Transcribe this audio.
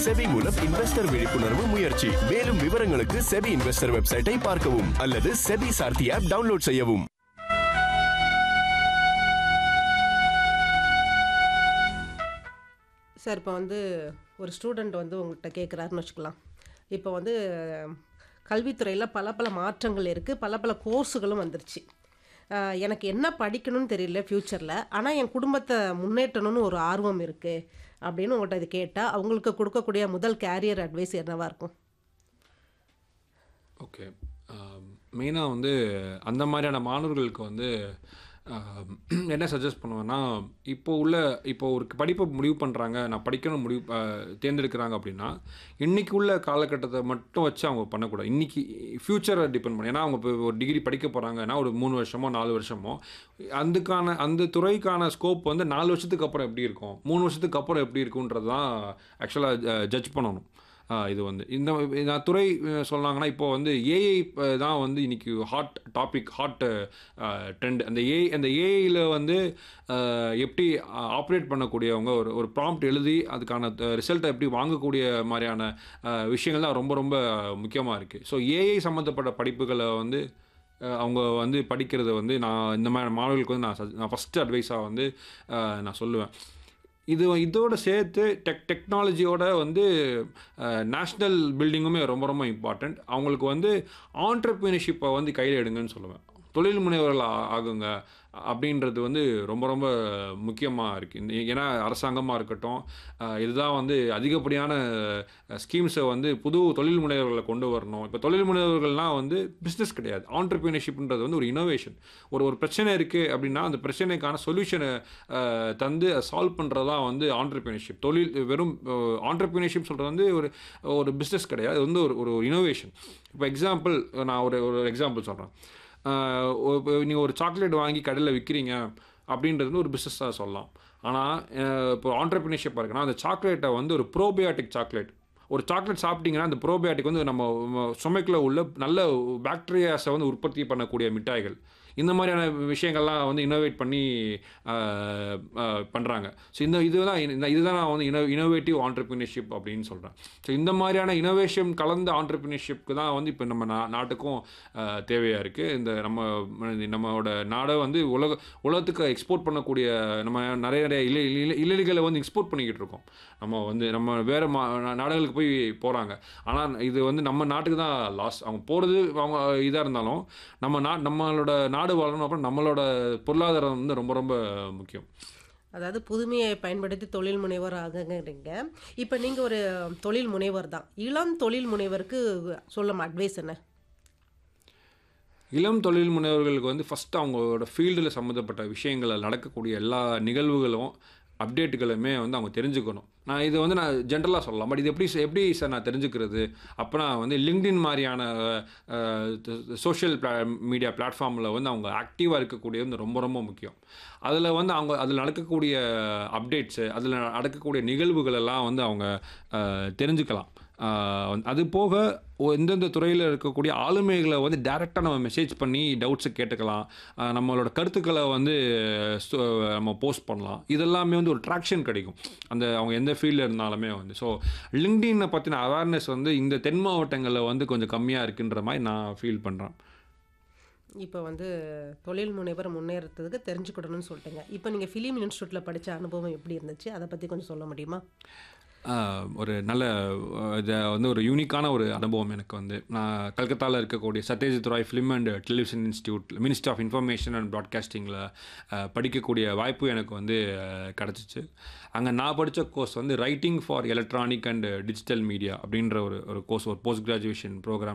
SEBI மூலம் investor விழிப்புணர்வு முயற்சி மேலும் விவரங்களுக்கு செபி இன்வெஸ்டர் வெப்சைட்டை பார்க்கவும் அல்லது செபி சார்த்தி ஆப் டவுன்லோட் செய்யவும் சார் இப்போ வந்து ஒரு ஸ்டூடெண்ட் வந்து உங்கள்கிட்ட கேட்குறாருன்னு வச்சுக்கலாம் இப்போ வந்து கல்வித்துறையில் பல பல மாற்றங்கள் இருக்குது பல பல கோர்ஸுகளும் வந்துருச்சு அஹ், எனக்கு என்ன படிக்கணும்னு தெரியல ஃப்யூச்சரில் ஆனால் என் குடும்பத்தை முன்னேற்றணும்னு ஒரு ஆர்வம் இருக்குது அப்படின்னு உங்கள்கிட்ட இது கேட்டால் அவங்களுக்கு கொடுக்கக்கூடிய முதல் கேரியர் அட்வைஸ் என்னவாக இருக்கும் ஓகே மெயினாக வந்து அந்த மாதிரியான மாணவர்களுக்கு வந்து ஆம், என்ன சஜஸ்ட் பண்ணுவேன்னா இப்போ உள்ள இப்போ ஒரு படிப்பை முடிவு பண்ணுறாங்க நான் படிக்கணும் முடிவு ஆ, தேர்ந்தெடுக்கிறாங்க அப்படின்னா இன்றைக்கி உள்ள காலகட்டத்தை மட்டும் வச்சு அவங்க பண்ணக்கூடாது இன்றைக்கி ஃப்யூச்சரை டிபெண்ட் பண்ணி ஏன்னா அவங்க இப்போ ஒரு டிகிரி படிக்க போகிறாங்கன்னா ஒரு மூணு வருஷமோ நாலு வருஷமோ அதுக்கான அந்த துறைக்கான ஸ்கோப் வந்து நாலு வருஷத்துக்கு அப்புறம் எப்படி இருக்கும் மூணு வருஷத்துக்கு அப்புறம் எப்படி இருக்குன்றது தான் ஆக்சுவலாக ஜட்ஜ் பண்ணணும் ஆ, இது வந்து இந்த நான் துறை அஹ், சொன்னாங்கன்னா இப்போ வந்து ஏஐ தான் வந்து இன்னைக்கு ஹாட் டாபிக் ஹாட் ட்ரெண்ட் அந்த ஏஐ அந்த ஏஐயில் வந்து அஹ், எப்படி ஆப்ரேட் பண்ணக்கூடியவங்க ஒரு ஒரு ப்ராம்ப்ட் எழுதி அதுக்கான ரிசல்ட்டை எப்படி வாங்கக்கூடிய மாதிரியான அஹ், விஷயங்கள் தான் ரொம்ப ரொம்ப முக்கியமாக இருக்குது ஸோ ஏஐ சம்மந்தப்பட்ட படிப்புகளை வந்து அஹ், அவங்க வந்து படிக்கிறது வந்து நான் இந்த மாதிரி மாணவர்களுக்கு வந்து நான் சஜ்- நான் ஃபஸ்ட்டு அட்வைஸாக வந்து அஹ், நான் சொல்லுவேன் இது இதோட சேர்த்து டெக் டெக்னாலஜியோட வந்து நேஷ்னல் பில்டிங்குமே ரொம்ப ரொம்ப இம்பார்ட்டண்ட் அவங்களுக்கு வந்து ஆண்டர்பிரினர்ஷிப்பை வந்து கையில் எடுங்கன்னு சொல்லுவேன் தொழில் முனைவர்கள் ஆ- ஆகுங்க அப்படின்றது வந்து ரொம்ப ரொம்ப முக்கியமாக இருக்குது ஏன்னா அரசாங்கமாக இருக்கட்டும் அஹ், இதுதான் வந்து அதிகப்படியான ஸ்கீம்ஸை வந்து புது தொழில் முனைவர்களை கொண்டு வரணும் இப்போ தொழில் முனைவர்கள்லாம் வந்து பிஸ்னஸ் கிடையாது ஆண்டர்பிரினர்ஷிப்ன்றது வந்து ஒரு இனோவேஷன் ஒரு ஒரு பிரச்சனை இருக்குது அப்படின்னா அந்த பிரச்சனைக்கான சொல்யூஷனை தந்து சால்வ் பண்ணுறதா வந்து ஆண்டர்பிரினர்ஷிப் தொழில் வெறும் ஆண்டர்பிரினர்ஷிப் சொல்கிறது வந்து ஒரு ஒரு பிஸ்னஸ் கிடையாது அது வந்து ஒரு ஒரு இனோவேஷன் இப்போ எக்ஸாம்பிள் நான் ஒரு ஒரு எக்ஸாம்பிள் சொல்கிறேன் நீங்கள் ஒரு சாக்லேட் வாங்கி கடையில் விற்கிறீங்க அப்படின்றது வந்து ஒரு பிஸ்னஸாக சொல்லலாம் ஆனால் இப்போ ஆண்டர்பிரினர்ஷிப்பாக இருக்குன்னா அந்த சாக்லேட்டை வந்து ஒரு ப்ரோபயோட்டிக் சாக்லேட் ஒரு சாக்லேட் சாப்பிட்டீங்கன்னா அந்த ப்ரோபயோட்டிக் வந்து நம்ம சுமைக்குள்ள உள்ள நல்ல பாக்டீரியாஸை வந்து உற்பத்தி பண்ணக்கூடிய மிட்டாய்கள் இந்த மாதிரியான விஷயங்கள்லாம் வந்து இனோவேட் பண்ணி பண்ணுறாங்க ஸோ இந்த இதுதான் இந்த இதுதான் நான் வந்து இனோ இனோவேட்டிவ் ஆண்டர்பிரினர்ஷிப் அப்படின்னு சொல்கிறேன் ஸோ இந்த மாதிரியான இனோவேஷன் கலந்த ஆண்டர்பிரினர்ஷிப்க்கு தான் வந்து இப்போ நம்ம நா நாட்டுக்கும் தேவையாக இருக்குது இந்த நம்ம நம்மளோட நாடை வந்து உலக உலகத்துக்கு எக்ஸ்போர்ட் பண்ணக்கூடிய நம்ம நிறைய நிறைய இலை இலை- இலைகளை வந்து எக்ஸ்போர்ட் பண்ணிக்கிட்டு இருக்கோம் நம்ம வந்து நம்ம வேறு மா நா- நாடுகளுக்கு போய் போகிறாங்க ஆனால் இது வந்து நம்ம நாட்டுக்கு தான் லாஸ் அவங்க போகிறது அவங்க இதாக இருந்தாலும் நம்ம நா நம்மளோட நாடு வளரணும் அப்புறம் நம்மளோட பொருளாதாரம் வந்து ரொம்ப ரொம்ப முக்கியம் அதாவது புதுமையை பயன்படுத்தி தொழில் முனைவர் ஆகுங்கிறீங்க இப்போ நீங்கள் ஒரு தொழில் முனைவர் தான் இளம் தொழில் முனைவருக்கு சொல்லும் அட்வைஸ் என்ன இளம் தொழில் முனைவர்களுக்கு வந்து ஃபஸ்ட்டு அவங்களோட ஃபீல்டில் சம்மந்தப்பட்ட விஷயங்களில் நடக்கக்கூடிய எல்லா நிகழ்வுகளும் அப்டேட்டுகளுமே வந்து அவங்க தெரிஞ்சுக்கணும் நான் இது வந்து நான் ஜென்ரலாக சொல்லலாம் பட் இது எப்படி எப்படி சார் நான் தெரிஞ்சுக்கிறது அப்போ நான் வந்து லிங்க்டின் மாதிரியான சோஷியல் மீடியா பிளாட்ஃபார்மில் வந்து அவங்க ஆக்டிவாக இருக்கக்கூடியது வந்து ரொம்ப ரொம்ப முக்கியம் அதில் வந்து அவங்க அதில் நடக்கக்கூடிய அப்டேட்ஸு அதில் நடக்கக்கூடிய நிகழ்வுகள் எல்லாம் வந்து அவங்க அஹ், தெரிஞ்சுக்கலாம் ஆஹ் அது போக ஒ- எந்தெந்த துறையில் இருக்கக்கூடிய ஆளுமைகளை வந்து டேரெக்டாக நம்ம மெசேஜ் பண்ணி டவுட்ஸை கேட்டுக்கலாம் ஆஹ் நம்மளோட கருத்துக்களை வந்து சு- நம்ம போஸ்ட் பண்ணலாம் இதெல்லாமே வந்து ஒரு ட்ராக்ஷன் கிடைக்கும் அந்த அவங்க எந்த ஃபீல்டில் இருந்தாலுமே வந்து ஸோ லிங்க்டினை பற்றின அவேர்னஸ் வந்து இந்த தென் மாவட்டங்களில் வந்து கொஞ்சம் கம்மியாக இருக்குன்ற மாதிரி நான் ஃபீல் பண்ணுறேன் இப்போ வந்து தொழில் முனைவர் முன்னேறதுக்கு தெரிஞ்சுக்கிடணும்னு சொல்லிட்டுங்க இப்போ நீங்கள் ஃபிலிம் இன்ஸ்டியூட்டில் படித்த அனுபவம் எப்படி இருந்துச்சு அதை பற்றி கொஞ்சம் சொல்ல முடியுமா ஆஹ் ஒரு நல்ல ஆஹ் இது வந்து ஒரு யூனிக்கான ஒரு அனுபவம் எனக்கு வந்து நான் கல்கத்தாவில் இருக்கக்கூடிய Satyajit Ray film and television institute ministry of information and ப்ராட்காஸ்டிங்கில் படிக்கக்கூடிய வாய்ப்பு எனக்கு வந்து ஆஹ் கிடச்சிச்சு அங்கே நான் படித்த கோர்ஸ் வந்து writing for electronic and digital media அப்படின்ற ஒரு ஒரு கோர்ஸ் ஒரு போஸ்ட் கிராஜுவேஷன் ப்ரோக்ராம்